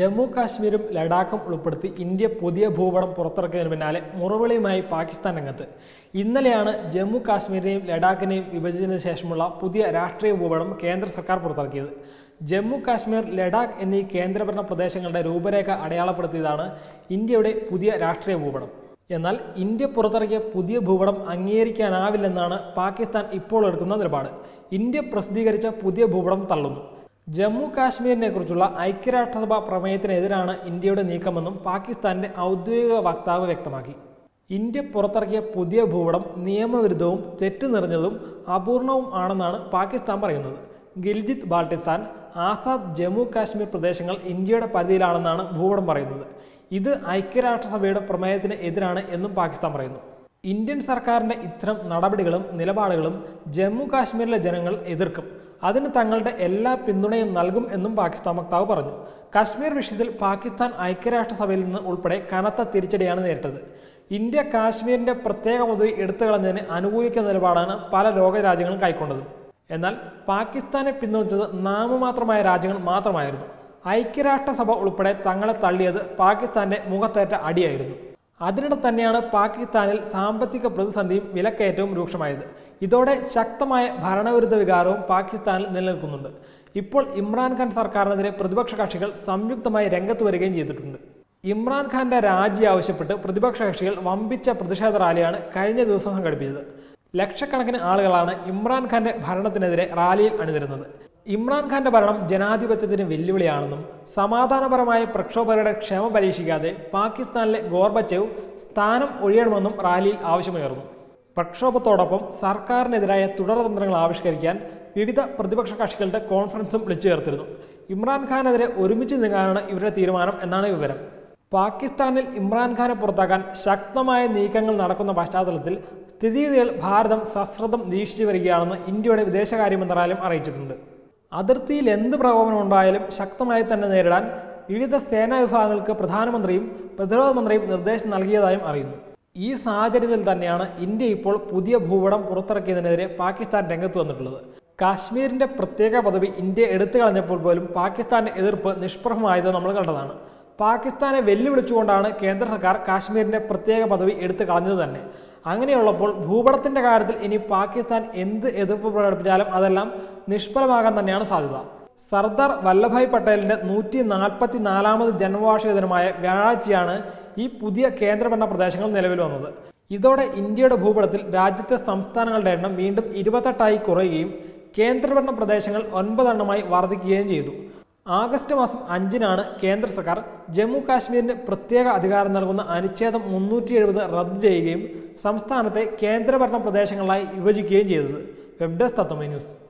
ജമ്മു കാശ്മീരും ലഡാക്കും ഉൾപ്പെടുത്തി ഇന്ത്യ പുതിയ ഭൂപടം പുറത്തിറക്കിയതിന് പിന്നാലെ മുറവിളിയുമായി പാകിസ്ഥാൻ രംഗത്ത് ഇന്നലെയാണ് ജമ്മു കാശ്മീരിനെയും ലഡാക്കിനെയും വിഭജിച്ചതിന് ശേഷമുള്ള പുതിയ രാഷ്ട്രീയ ഭൂപടം കേന്ദ്ര സർക്കാർ പുറത്തിറക്കിയത് ജമ്മു കാശ്മീർ ലഡാക്ക് എന്നീ കേന്ദ്രഭരണ പ്രദേശങ്ങളുടെ രൂപരേഖ അടയാളപ്പെടുത്തിയതാണ് ഇന്ത്യയുടെ പുതിയ രാഷ്ട്രീയ ഭൂപടം എന്നാൽ ഇന്ത്യ പുറത്തിറക്കിയ പുതിയ ഭൂപടം അംഗീകരിക്കാനാവില്ലെന്നാണ് പാകിസ്ഥാൻ ഇപ്പോൾ എടുക്കുന്ന നിലപാട് ഇന്ത്യ പ്രസിദ്ധീകരിച്ച പുതിയ ഭൂപടം തള്ളുന്നു ജമ്മു കാശ്മീരിനെ കുറിച്ചുള്ള ഐക്യരാഷ്ട്രസഭ പ്രമേയത്തിനെതിരാണ് ഇന്ത്യയുടെ നീക്കമെന്നും പാകിസ്ഥാന്റെ ഔദ്യോഗിക വക്താവ് വ്യക്തമാക്കി ഇന്ത്യ പുറത്തിറക്കിയ പുതിയ ഭൂപടം നിയമവിരുദ്ധവും തെറ്റ് നിറഞ്ഞതും അപൂർണവും ആണെന്നാണ് പാകിസ്ഥാൻ പറയുന്നത് ഗിൽജിത്ത് ബാൾട്ടിസ്ഥാൻ ആസാദ് ജമ്മു കാശ്മീർ പ്രദേശങ്ങൾ ഇന്ത്യയുടെ പരിധിയിലാണെന്നാണ് ഭൂപടം പറയുന്നത് ഇത് ഐക്യരാഷ്ട്രസഭയുടെ പ്രമേയത്തിന് എതിരാണ് എന്നും പാകിസ്ഥാൻ പറയുന്നു ഇന്ത്യൻ സർക്കാരിന്റെ ഇത്തരം നടപടികളും നിലപാടുകളും ജമ്മു കാശ്മീരിലെ ജനങ്ങൾ എതിർക്കും അതിന് തങ്ങളുടെ എല്ലാ പിന്തുണയും നൽകും എന്നും പാകിസ്ഥാൻ വക്താവ് പറഞ്ഞു കാശ്മീർ വിഷയത്തിൽ പാകിസ്ഥാൻ ഐക്യരാഷ്ട്രസഭയിൽ നിന്ന് ഉൾപ്പെടെ കനത്ത തിരിച്ചടിയാണ് നേരിട്ടത് ഇന്ത്യ കാശ്മീരിന്റെ പ്രത്യേക പദവി എടുത്തു കളഞ്ഞതിന് അനുകൂലിക്കുന്ന നിലപാടാണ് പല ലോകരാജ്യങ്ങളും കൈക്കൊണ്ടത് എന്നാൽ പാകിസ്ഥാനെ പിന്തുണച്ചത് നാമമാത്രമായ രാജ്യങ്ങൾ മാത്രമായിരുന്നു ഐക്യരാഷ്ട്രസഭ ഉൾപ്പെടെ തങ്ങളെ തള്ളിയത് പാകിസ്ഥാന്റെ മുഖത്തേറ്റ അടിയായിരുന്നു അതിനിടെ തന്നെയാണ് പാകിസ്ഥാനിൽ സാമ്പത്തിക പ്രതിസന്ധിയും വിലക്കയറ്റവും രൂക്ഷമായത് ഇതോടെ ശക്തമായ ഭരണവിരുദ്ധ വികാരവും പാകിസ്ഥാനിൽ നിലനിൽക്കുന്നുണ്ട് ഇപ്പോൾ ഇമ്രാൻഖാൻ സർക്കാരിനെതിരെ പ്രതിപക്ഷ കക്ഷികൾ സംയുക്തമായി രംഗത്ത് വരികയും ചെയ്തിട്ടുണ്ട് ഇമ്രാൻഖാന്റെ രാജി ആവശ്യപ്പെട്ട് പ്രതിപക്ഷ കക്ഷികൾ വമ്പിച്ച പ്രതിഷേധ റാലിയാണ് കഴിഞ്ഞ ദിവസം സംഘടിപ്പിച്ചത് ലക്ഷക്കണക്കിന് ആളുകളാണ് ഇമ്രാൻഖാന്റെ ഭരണത്തിനെതിരെ റാലിയിൽ അണിനിരുന്നത് ഇമ്രാൻഖാന്റെ ഭരണം ജനാധിപത്യത്തിന് വെല്ലുവിളിയാണെന്നും സമാധാനപരമായ പ്രക്ഷോഭകരുടെ ക്ഷമ പരീക്ഷിക്കാതെ പാകിസ്ഥാനിലെ ഗോർബച്ചേവ് സ്ഥാനം ഒഴിയണമെന്നും റാലിയിൽ ആവശ്യമുയർന്നു പ്രക്ഷോഭത്തോടൊപ്പം സർക്കാരിനെതിരായ തുടർതന്ത്രങ്ങൾ ആവിഷ്കരിക്കാൻ വിവിധ പ്രതിപക്ഷ കക്ഷികളുടെ കോൺഫറൻസും വിളിച്ചു ചേർത്തിരുന്നു ഇമ്രാൻഖാനെതിരെ ഒരുമിച്ച് നീങ്ങാനാണ് ഇവരുടെ തീരുമാനം എന്നാണ് വിവരം പാകിസ്ഥാനിൽ ഇമ്രാൻഖാനെ പുറത്താക്കാൻ ശക്തമായ നീക്കങ്ങൾ നടക്കുന്ന പശ്ചാത്തലത്തിൽ സ്ഥിതിഗതികൾ ഭാരതം സശ്രദ്ധം നിരീക്ഷിച്ചു വരികയാണെന്ന് ഇന്ത്യയുടെ വിദേശകാര്യ മന്ത്രാലയം അറിയിച്ചിട്ടുണ്ട് അതിർത്തിയിൽ എന്ത് പ്രകോപനം ഉണ്ടായാലും ശക്തമായി തന്നെ നേരിടാൻ വിവിധ സേനാ വിഭാഗങ്ങൾക്ക് പ്രധാനമന്ത്രിയും പ്രതിരോധ മന്ത്രിയും നിർദ്ദേശം നൽകിയതായും അറിയുന്നു ഈ സാഹചര്യത്തിൽ തന്നെയാണ് ഇന്ത്യ ഇപ്പോൾ പുതിയ ഭൂപടം പുറത്തിറക്കിയതിനെതിരെ പാകിസ്ഥാൻ രംഗത്ത് വന്നിട്ടുള്ളത് കാശ്മീരിന്റെ പ്രത്യേക പദവി ഇന്ത്യ എടുത്തു കളഞ്ഞപ്പോൾ പോലും പാകിസ്ഥാന്റെ എതിർപ്പ് നിഷ്പ്രഭമായത് നമ്മൾ കണ്ടതാണ് പാകിസ്ഥാനെ വെല്ലുവിളിച്ചുകൊണ്ടാണ് കേന്ദ്ര സർക്കാർ കാശ്മീരിന്റെ പ്രത്യേക പദവി എടുത്തു കളഞ്ഞത് തന്നെ അങ്ങനെയുള്ളപ്പോൾ ഭൂപടത്തിന്റെ കാര്യത്തിൽ ഇനി പാകിസ്ഥാൻ എന്ത് എതിർപ്പ് പ്രകടിപ്പിച്ചാലും അതെല്ലാം നിഷ്ഫലമാകാൻ തന്നെയാണ് സാധ്യത സർദാർ വല്ലഭായ് പട്ടേലിന്റെ നൂറ്റി നാൽപ്പത്തി നാലാമത് ജന്മവാർഷിക ദിനമായ വ്യാഴാഴ്ചയാണ് ഈ പുതിയ കേന്ദ്രഭരണ പ്രദേശങ്ങൾ നിലവിൽ വന്നത് ഇതോടെ ഇന്ത്യയുടെ ഭൂപടത്തിൽ രാജ്യത്തെ സംസ്ഥാനങ്ങളുടെ എണ്ണം വീണ്ടും ഇരുപത്തെട്ടായി കുറയുകയും കേന്ദ്രഭരണ പ്രദേശങ്ങൾ ഒൻപതെണ്ണമായി വർദ്ധിക്കുകയും ചെയ്തു ആഗസ്റ്റ് മാസം അഞ്ചിനാണ് കേന്ദ്ര സർക്കാർ ജമ്മു കാശ്മീരിന് പ്രത്യേക അധികാരം നൽകുന്ന അനുച്ഛേദം മുന്നൂറ്റി എഴുപത് റദ്ദ് ചെയ്യുകയും സംസ്ഥാനത്തെ കേന്ദ്രഭരണ പ്രദേശങ്ങളായി വിഭജിക്കുകയും ചെയ്തത് വെബ് ഡെസ്ക് തത്വമേ ന്യൂസ്